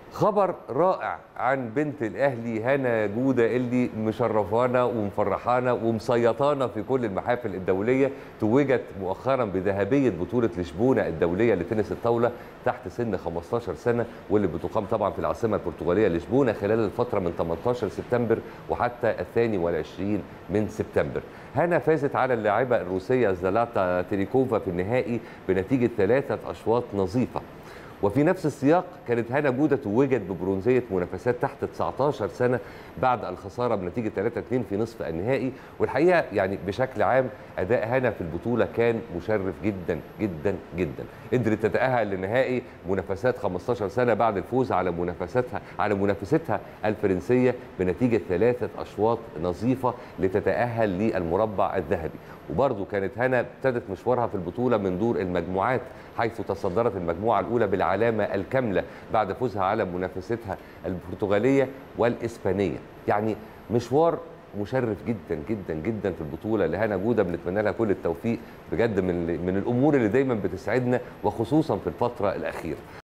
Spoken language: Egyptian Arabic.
خبر رائع عن بنت الاهلي هنا جوده اللي مشرفانا ومفرحانا ومسيطانا في كل المحافل الدوليه توجت مؤخرا بذهبيه بطوله لشبونه الدوليه لتنس الطاوله تحت سن 15 سنه واللي بتقام طبعا في العاصمه البرتغاليه لشبونه خلال الفتره من 18 سبتمبر وحتى الثاني والعشرين من سبتمبر هنا فازت على اللاعبه الروسيه زلاتا تريكوفا في النهائي بنتيجه ثلاثه اشواط نظيفه وفي نفس السياق كانت هنا جوده توجت ببرونزيه منافسات تحت 19 سنه بعد الخساره بنتيجه 3 2 في نصف النهائي والحقيقه يعني بشكل عام اداء هنا في البطوله كان مشرف جدا جدا جدا قدرت تتاهل لنهائي منافسات 15 سنه بعد الفوز على منافستها على منافستها الفرنسيه بنتيجه ثلاثه اشواط نظيفه لتتاهل للمربع الذهبي وبرضه كانت هنا ابتدت مشوارها في البطوله من دور المجموعات حيث تصدرت المجموعه الاولى بالعلامه الكامله بعد فوزها على منافستها البرتغاليه والاسبانيه يعني مشوار مشرف جدا جدا جدا في البطوله لهنا جوده بنتمنى لها كل التوفيق بجد من من الامور اللي دايما بتسعدنا وخصوصا في الفتره الاخيره